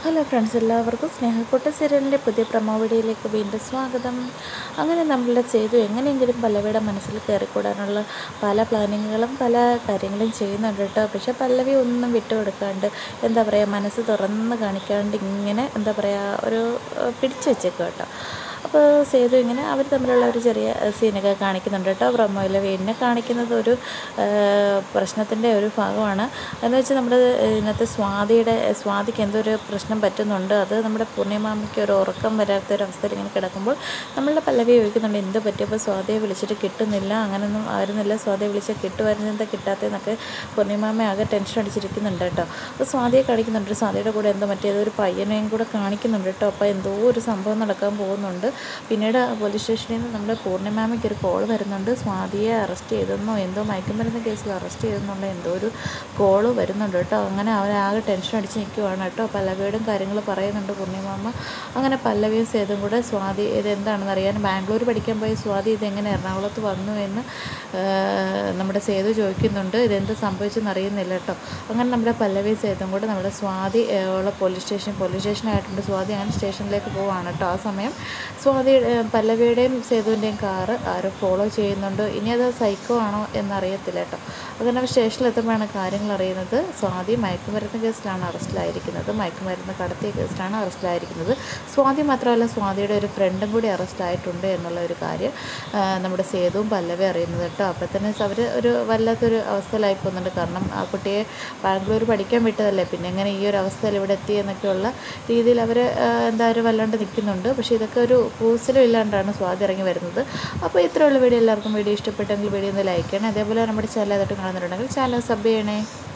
hello friends എല്ലാവർക്കും സ്നേഹക്കൂട്ട സീരിയലിൻ്റെ പുതിയ പ്രമോ വീഡിയോയിലേക്ക് വീണ്ടും സ്വാഗതം അങ്ങനെ നമ്മളുടെ ചെയ്തു എങ്ങനെയെങ്കിലും പല്ലവിയുടെ മനസ്സിൽ കയറിക്കൂടാനുള്ള പല പ്ലാനിങ്ങുകളും പല കാര്യങ്ങളും ചെയ്യുന്നുണ്ട് കേട്ടോ പക്ഷെ പല്ലവി ഒന്നും വിട്ടുകൊടുക്കാണ്ട് എന്താ പറയുക മനസ്സ് തുറന്ന് കാണിക്കാണ്ട് ഇങ്ങനെ എന്താ പറയുക ഒരു ഏഹ്, പിടിച്ചു വെച്ചേക്കും കേട്ടോ അപ്പോൾ സേതു ഇങ്ങനെ അവർ തമ്മിലുള്ള ഒരു ചെറിയ സീനൊക്കെ കാണിക്കുന്നുണ്ട് കേട്ടോ പ്രൊമോയിൽ വീടിനെ കാണിക്കുന്നത് ഒരു പ്രശ്നത്തിൻ്റെ ഒരു ഭാഗമാണ് എന്ന് വെച്ചാൽ നമ്മുടെ ഇന്നത്തെ സ്വാതിയുടെ സ്വാതിക്ക് എന്തോ ഒരു പ്രശ്നം പറ്റുന്നുണ്ട് അത് നമ്മുടെ പൂർണിമാമയ്ക്ക് ഒരു ഉറക്കം വരാത്ത ഒരു അവസ്ഥയിൽ ഇങ്ങനെ കിടക്കുമ്പോൾ നമ്മളുടെ പല്ലവി ചോദിക്കുന്നുണ്ട് എന്ത് പറ്റിയപ്പോൾ സ്വാതിയെ വിളിച്ചിട്ട് കിട്ടുന്നില്ല അങ്ങനെയൊന്നും ആയിരുന്നില്ല സ്വാതിയെ വിളിച്ചാൽ കിട്ടുമായിരുന്നു എന്താ കിട്ടാത്തതെന്നൊക്കെ പൂർണിമാമ ആകെ ടെൻഷൻ അടിച്ചിരിക്കുന്നുണ്ട് കേട്ടോ അപ്പോൾ സ്വാതിയെ കാണിക്കുന്നുണ്ട് സ്വാതിയുടെ കൂടെ എന്തോ മറ്റേതോ ഒരു പയ്യനെയും കൂടെ കാണിക്കുന്നുണ്ട് കേട്ടോ അപ്പോൾ എന്തോ ഒരു സംഭവം നടക്കാൻ പോകുന്നുണ്ട് പിന്നീട് പോലീസ് സ്റ്റേഷനിൽ നിന്ന് നമ്മുടെ പൂർണ്ണിമാമയ്ക്ക് ഒരു കോൾ വരുന്നുണ്ട് സ്വാതിയെ അറസ്റ്റ് ചെയ്തെന്നോ എന്തോ മയക്കുമരുന്ന് കേസിൽ അറസ്റ്റ് ചെയ്തെന്നുള്ള എന്തോ ഒരു കോള് വരുന്നുണ്ട് കേട്ടോ അങ്ങനെ അവരാകെ ടെൻഷൻ അടിച്ച് നിൽക്കുവാണ് കേട്ടോ പല്ലവിയോടും കാര്യങ്ങൾ പറയുന്നുണ്ട് പൂർണ്ണിമാമ അങ്ങനെ പല്ലവിയും സേതും കൂടെ സ്വാതി ഇത് എന്താണെന്ന് അറിയാൻ ബാംഗ്ലൂർ പഠിക്കാൻ പോയ സ്വാതി ഇതെങ്ങനെ എറണാകുളത്ത് വന്നു എന്ന് ഏഹ്, നമ്മുടെ സേതു ചോദിക്കുന്നുണ്ട് ഇതെന്ത് സംഭവിച്ചെന്ന് അറിയുന്നില്ല കേട്ടോ അങ്ങനെ നമ്മുടെ പല്ലവിയും സേതും കൂടെ നമ്മുടെ സ്വാതി ഏഹ്, ഉള്ള പോലീസ് സ്റ്റേഷൻ പോലീസ് സ്റ്റേഷനായിട്ടുണ്ട് സ്വാതി അങ്ങനെ സ്റ്റേഷനിലേക്ക് പോവാണ് കേട്ടോ ആ സമയം സ്വാതി ഏഹ്, പല്ലവിയുടെയും സേതുവിൻ്റെയും കാറ് ആരോ ഫോളോ ചെയ്യുന്നുണ്ട് ഇനി അത് സൈക്കോ ആണോ എന്നറിയത്തില്ല കേട്ടോ അങ്ങനെ അവർ സ്റ്റേഷനിലെത്തുമ്പോഴാണ് കാര്യങ്ങൾ അറിയുന്നത് സ്വാതി മയക്കുമരുന്ന് കേസിലാണ് അറസ്റ്റിലായിരിക്കുന്നത് മയക്കുമരുന്ന് കടത്തിയ കേസിലാണ് അറസ്റ്റിലായിരിക്കുന്നത് സ്വാതി മാത്രമല്ല സ്വാതിയുടെ ഒരു ഫ്രണ്ടും കൂടി അറസ്റ്റായിട്ടുണ്ട് എന്നുള്ള ഒരു കാര്യം ആ, നമ്മുടെ സേതുവും പല്ലവി അറിയുന്നത് കേട്ടോ അപ്പോൾ തന്നെ അവർ ഒരു വല്ലാത്തൊരു അവസ്ഥയിലായി പോകുന്നുണ്ട് കാരണം ആ കുട്ടിയെ ബാംഗ്ലൂർ പഠിക്കാൻ വിട്ടതല്ലേ പിന്നെ എങ്ങനെ ഈ ഒരു അവസ്ഥയിൽ ഇവിടെ എത്തി എന്നൊക്കെയുള്ള രീതിയിൽ അവർ എന്തായാലും വല്ലാണ്ട് നിൽക്കുന്നുണ്ട് പക്ഷേ ഇതൊക്കെ ഒരു കൂസലും ഇല്ലാണ്ടാണ് സ്വാതി ഇറങ്ങി വരുന്നത് അപ്പോൾ ഇത്രയുള്ള വീഡിയോ എല്ലാവർക്കും വീഡിയോ ഇഷ്ടപ്പെട്ടെങ്കിൽ വീഡിയോ ഒന്ന് ലൈക്ക് ചെയ്യണേ അതേപോലെ നമ്മുടെ ചാനൽ ഏതായിട്ട് കാണുന്നുണ്ടെങ്കിൽ ചാനൽ സബ് ചെയ്യണേ